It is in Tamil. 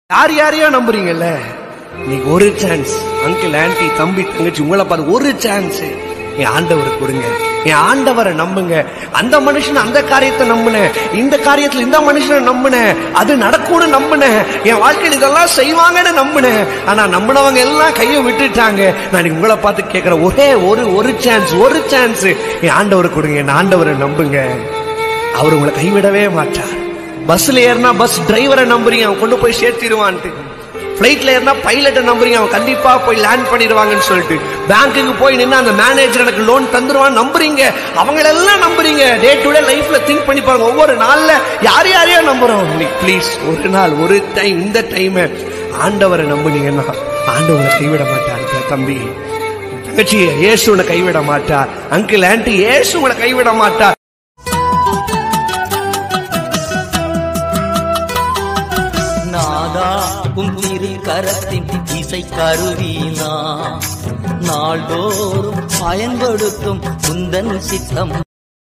யார் யாரையோ நம்புறீங்கல்ல நீங்க ஒரு சான்ஸ் அங்கிள் ஆன்டி தம்பி தங்கச்சி உங்களை பார்த்து ஒரு சான்ஸ் என் ஆண்டவரை கொடுங்க என் ஆண்டவரை நம்புங்க அந்த மனுஷன் அந்த காரியத்தை நம்புனேன் இந்த காரியத்துல இந்த மனுஷனை நம்புனேன் அது நடக்கும்னு நம்புனேன் என் வாழ்க்கையில் இதெல்லாம் செய்வாங்கன்னு நம்புனேன் ஆனா நம்பினவங்க எல்லாம் கையை விட்டுட்டாங்க நான் உங்களை பார்த்து கேட்கிற ஒரே ஒரு ஒரு சான்ஸ் ஒரு சான்ஸ் என் ஆண்டவரை கொடுங்க என் ஆண்டவரை நம்புங்க அவர் உங்களை கைவிடவே மாட்டார் பஸ்ல ஏறினா பஸ் டிரைவரை நம்புறீங்க அவன் கொண்டு போய் சேர்த்திடுவான்ட்டு பிளைட்ல ஏறினா பைலட்டை நம்புறீங்க அவன் கண்டிப்பா போய் லேண்ட் பண்ணிடுவாங்கன்னு சொல்லிட்டு பேங்க்குக்கு போய் நின்று அந்த மேனேஜர் எனக்கு லோன் தந்துருவான் நம்புறீங்க அவங்களெல்லாம் நம்புறீங்க டே டு டே லைஃப்ல திங்க் பண்ணி பாருங்க ஒவ்வொரு நாள்ல யார் யாரையோ நம்புறோம் ப்ளீஸ் ஒரு நாள் ஒரு டைம் இந்த டைம் ஆண்டவரை நம்புனீங்கன்னா ஆண்டவரை கைவிட மாட்டாரு தம்பி தங்கச்சி இயேசு உன்னை கைவிட மாட்டார் அங்கிள் ஆன்டி இயேசு உங்களை கைவிட மாட்டார் நாதா உன் திரு கரத்தின் இசை கருவினா நாள்தோறும் பயன்படுத்தும் உந்தன் சித்தம்